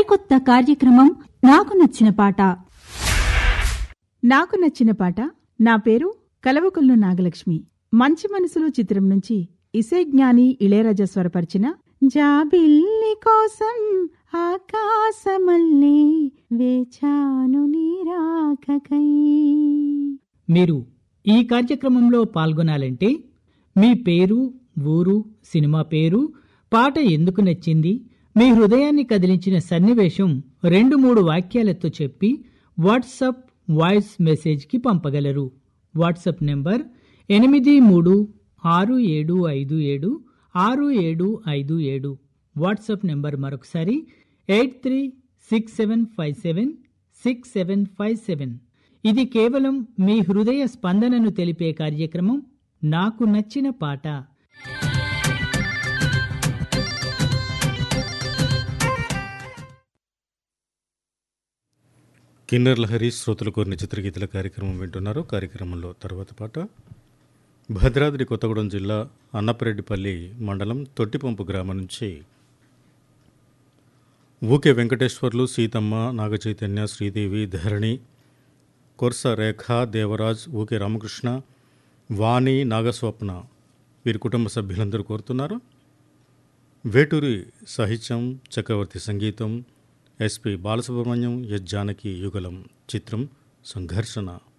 సరికొత్త కార్యక్రమం నాకు నచ్చిన పాట నాకు నచ్చిన పాట నా పేరు కలవకొల్లు నాగలక్ష్మి మంచి మనసులు చిత్రం నుంచి ఇసేజ్ఞాని ఇళయరాజా స్వరపరిచిన జాబిల్లి కోసం ఆకాశమల్లే వేచాను నీరాకకై మీరు ఈ కార్యక్రమంలో పాల్గొనాలంటే మీ పేరు ఊరు సినిమా పేరు పాట ఎందుకు నచ్చింది మీ హృదయాన్ని కదిలించిన సన్నివేశం రెండు మూడు వాక్యాలతో చెప్పి వాట్సప్ వాయిస్ మెసేజ్కి పంపగలరు వాట్సప్ నెంబర్ ఎనిమిది మూడు ఆరు ఏడు ఐదు ఏడు ఆరు ఏడు ఐదు ఏడు వాట్సాప్ నెంబర్ మరొకసారి eight three six seven five seven six seven five seven ఇది కేవలం మీ హృదయ స్పందనను తెలిపే కార్యక్రమం నాకు నచ్చిన పాట కిన్నర్ లహరి శ్రోతలు కోరిన చిత్రగీతల కార్యక్రమం వింటున్నారు కార్యక్రమంలో తర్వాత పాట భద్రాద్రి కొత్తగూడెం జిల్లా అన్నపరెడ్డిపల్లి మండలం తొట్టిపంపు గ్రామం నుంచి ఊకే వెంకటేశ్వర్లు సీతమ్మ నాగచైతన్య శ్రీదేవి ధరణి కొర్స రేఖ దేవరాజ్ ఊకే రామకృష్ణ వాణి నాగస్వప్న వీరి కుటుంబ సభ్యులందరూ కోరుతున్నారు వేటూరి సాహిత్యం చక్రవర్తి సంగీతం ఎస్పి బాలసుబ్రహ్మణ్యం ఎస్ జానకి యుగలం చిత్రం సంఘర్షణ